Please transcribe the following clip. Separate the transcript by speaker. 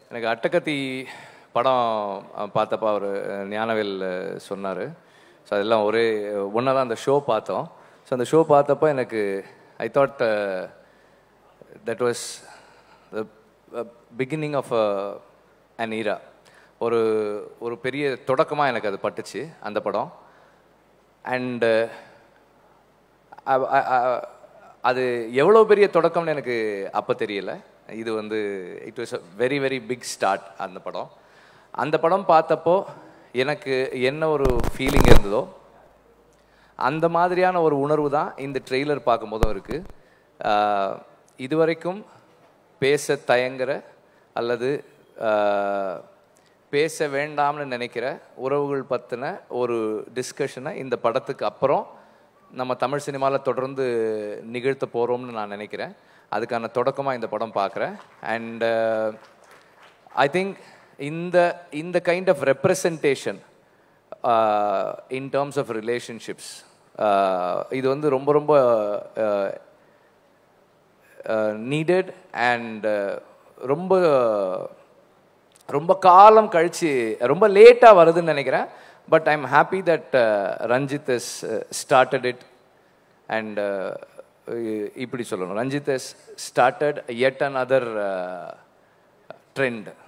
Speaker 1: எனக்கு அட்டகத்தி படம் அஹ், பார்த்தப்ப அவர் ஞானவேல் சொன்னார் ஸோ அதெல்லாம் ஒரே ஒன்றா தான் அந்த ஷோ பார்த்தோம் ஸோ அந்த ஷோ பார்த்தப்ப எனக்கு I thought that was the beginning of an era ஒரு ஒரு பெரிய தொடக்கமாக எனக்கு அது பட்டுச்சு அந்த படம் அண்டு அது எவ்வளோ பெரிய தொடக்கம்னு எனக்கு அப்போ தெரியல இது வந்து it was a very very big start அந்த படம் அந்த படம் பார்த்தப்போ எனக்கு என்ன ஒரு ஃபீலிங் இருந்ததோ அந்த மாதிரியான ஒரு உணர்வு தான் இந்த ட்ரெய்லர் பார்க்கும்போதும் இருக்குது இதுவரைக்கும் பேச தயங்குற அல்லது ஆஹ், பேச வேண்டாம்னு நினைக்கிற உறவுகள் பற்றின ஒரு டிஸ்கஷனை இந்த படத்துக்கு அப்புறம் நம்ம தமிழ் சினிமாவில் தொடர்ந்து நிகழ்த்த போகிறோம்னு நான் நினைக்கிறேன் அதுக்கான தொடக்கமாக இந்த படம் பார்க்குறேன் அண்ட் ஐ திங்க் இந்த இந்த kind of representation in terms of relationships இது வந்து ரொம்ப ரொம்ப நீடட் அண்ட் ரொம்ப ரொம்ப காலம் கழிச்சு ரொம்ப லேட்டாக வருதுன்னு நினைக்கிறேன் but I am happy that Ranjith is started it and இப்படி சொல்லணும் Ranjith is started yet another trend